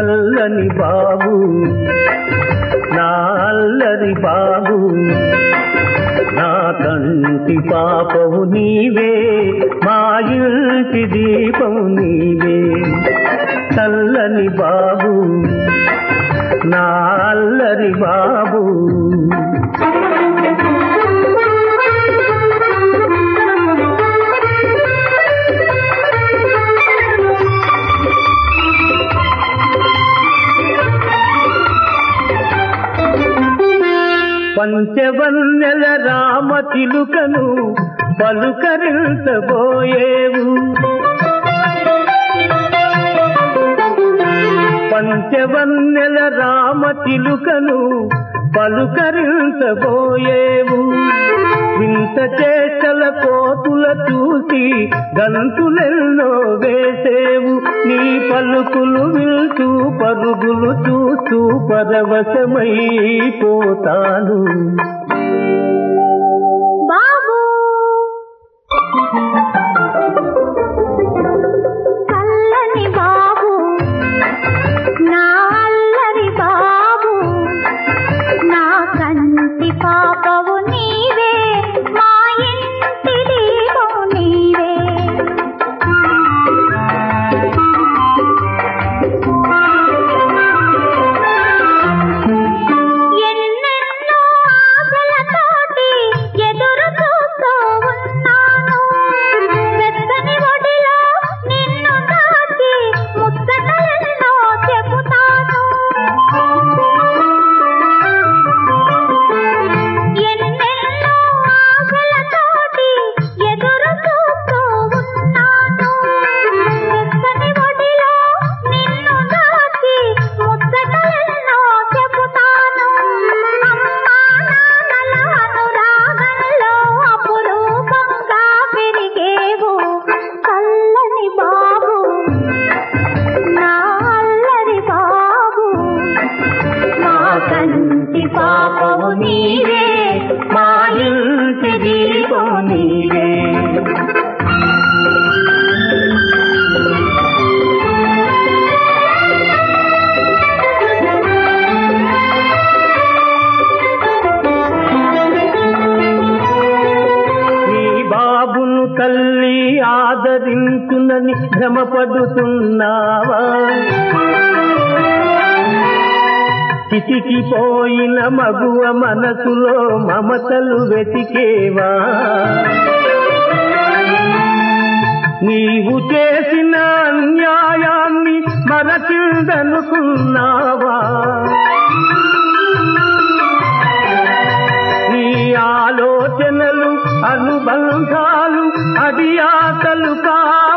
చల్లని బాబు నా అల్లరి బాబు నా కంటి పాపవు నీవే మా ఇంటి దీపము నీవే చల్లని బాబు నా అల్లరి బాబు పంచవన్నెల రామ చిలుకను పలుకరించబోయేవు పంచవన్నెల రామ చిలుకను పలుకరించబోయేవు వింత చేష్టల కోతుల చూసి గంతులెన్నో వేసేవు నీ పలుకులు విల్తూ పరుగులు చూస్తూ పరవశమైపోతాను బాబు చల్లని బాబు నా అల్లరి బాబు నా కంటి పాపవు నీవే మా ఇంటి దీపము నీవే ఎన్నెన్నో ఆశలతోటి ఎదురు చూస్తూ ఉన్నాను వెచ్చని ఒడిలో నిన్ను దాచి ముచ్చటలెన్నో చెబుతాను ఎన్నెన్నో ఆశలతోటి ఎదురు చూస్తూ ఉన్నాను వెచ్చని ఒడిలో నిన్ను దాచి ముచ్చటలెన్నో చెబుతాను అమ్మా నాన్నల అనురాగంలో అపురూపంగా పెరిగేవు చల్లని బాబు నా అల్లరి బాబు మా కంటి పాపము నీవే మా ఇంటి దీపం నీవే నీ బాబును తల్లి ఆదరించునని భ్రమపడుతున్నావా చితికిపోయిన మగువ మనసులో మమతలు వెతికేవా నీవు చేసిన అన్యాయాన్ని మరచిందనుకున్నావా నీ ఆలోచనలు అనుబంధాలు అది ఆటలు కా